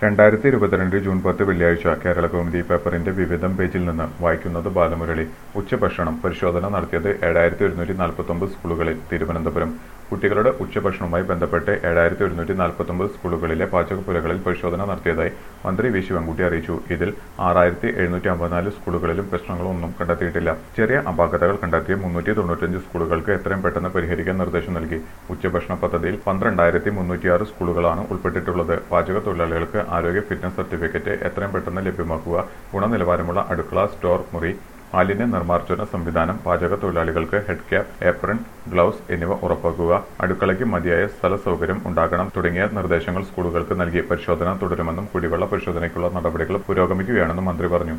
രണ്ടായിരത്തി ഇരുപത്തിരണ്ട് ജൂൺ പത്ത് വെള്ളിയാഴ്ച കേരള കൗമുദി പേപ്പറിന്റെ വിവിധം പേജിൽ നിന്ന് വായിക്കുന്നത് ബാലമുരളി ഉച്ചഭക്ഷണം പരിശോധന നടത്തിയത് ഏഴായിരത്തി ഒരുന്നൂറ്റി നാൽപ്പത്തൊമ്പത് സ്കൂളുകളിൽ തിരുവനന്തപുരം കുട്ടികളുടെ ഉച്ചഭക്ഷണവുമായി ബന്ധപ്പെട്ട് ഏഴായിരത്തി ഒരുന്നൂറ്റി നാൽപ്പത്തൊമ്പത് സ്കൂളുകളിലെ പാചകപ്പുരകളിൽ പരിശോധന നടത്തിയതായി മന്ത്രി വി ശിവൻകുട്ടി അറിയിച്ചു ഇതിൽ ആറായിരത്തി എഴുന്നൂറ്റി അമ്പത്തിനാല് സ്കൂളുകളിലും പ്രശ്നങ്ങളൊന്നും കണ്ടെത്തിയിട്ടില്ല ചെറിയ അപാകതകൾ കണ്ടെത്തിയ മുന്നൂറ്റി തൊണ്ണൂറ്റഞ്ച് സ്കൂളുകൾക്ക് എത്രയും പെട്ടെന്ന് പരിഹരിക്കാൻ നിർദ്ദേശം നൽകി ഉച്ചഭക്ഷണ പദ്ധതിയിൽ പന്ത്രണ്ടായിരത്തി മുന്നൂറ്റിയാറ് സ്കൂളുകളാണ് ഉൾപ്പെട്ടിട്ടുള്ളത് പാചക തൊഴിലാളികൾക്ക് ആരോഗ്യ ഫിറ്റ്നസ് സർട്ടിഫിക്കറ്റ് എത്രയും പെട്ടെന്ന് ലഭ്യമാക്കുക ഗുണനിലവാരമുള്ള അടുക്കള സ്റ്റോർ മുറി മാലിന്യ നിർമ്മാർജ്ജന സംവിധാനം പാചക തൊഴിലാളികൾക്ക് ഹെഡ് ക്യാപ്പ് ഏപ്രൺ ഗ്ലൗസ് എന്നിവ ഉറപ്പാക്കുക അടുക്കളയ്ക്ക് മതിയായ സ്ഥല സൗകര്യം ഉണ്ടാകണം തുടങ്ങിയ നിർദ്ദേശങ്ങൾ സ്കൂളുകൾക്ക് നൽകി പരിശോധന തുടരുമെന്നും കുടിവെള്ള പരിശോധനയ്ക്കുള്ള നടപടികൾ പുരോഗമിക്കുകയാണെന്നും മന്ത്രി പറഞ്ഞു